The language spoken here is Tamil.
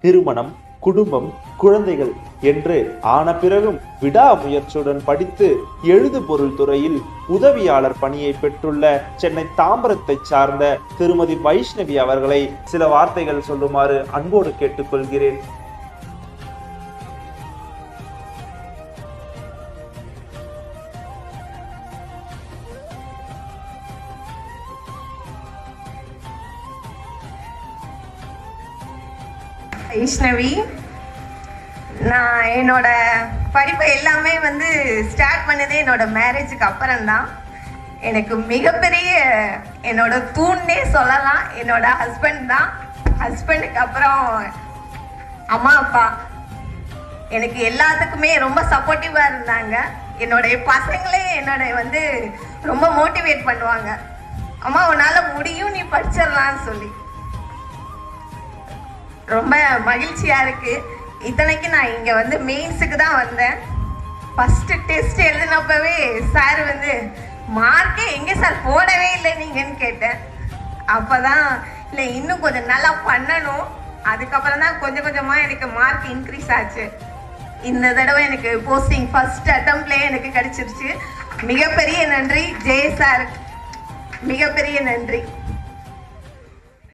திருமணம் குடும்பம் குழந்தைகள் என்று ஆன பிறகும் விடாமுயற்சியுடன் படித்து எழுது பொருள் துறையில் உதவியாளர் பணியை பெற்றுள்ள சென்னை தாம்பரத்தை சார்ந்த திருமதி வைஷ்ணவி அவர்களை சில வார்த்தைகள் சொல்லுமாறு அன்போடு கேட்டுக்கொள்கிறேன் வைஷ்ணவி நான் என்னோட படிப்பை எல்லாமே வந்து ஸ்டார்ட் பண்ணதே என்னோட மேரேஜுக்கு அப்புறம்தான் எனக்கு மிகப்பெரிய என்னோட தூண்னே சொல்லலாம் என்னோட ஹஸ்பண்ட் தான் ஹஸ்பண்டுக்கு அப்புறம் அம்மா அப்பா எனக்கு எல்லாத்துக்குமே ரொம்ப சப்போர்ட்டிவாக இருந்தாங்க என்னுடைய பசங்களே என்னோட வந்து ரொம்ப மோட்டிவேட் பண்ணுவாங்க அம்மா உன்னால் முடியும் நீ படிச்சிடலான்னு சொல்லி ரொம்ப மகிழ்ச்சியா இருக்கு இத்தனைக்கு நான் இங்க வந்து மெயின்ஸுக்கு தான் வந்தேன் ஃபர்ஸ்ட் டெஸ்ட் எழுதினப்பவே சார் வந்து மார்க்கே எங்க சார் போடவே இல்லை நீங்கன்னு கேட்டேன் அப்பதான் இல்லை இன்னும் கொஞ்சம் நல்லா பண்ணணும் அதுக்கப்புறம் தான் கொஞ்சம் கொஞ்சமா எனக்கு மார்க் இன்க்ரீஸ் ஆச்சு இந்த தடவை எனக்கு போஸ்டிங் ஃபர்ஸ்ட் அட்டம்ப்ட்லேயே எனக்கு கிடைச்சிருச்சு மிகப்பெரிய நன்றி ஜெய சார் மிகப்பெரிய நன்றி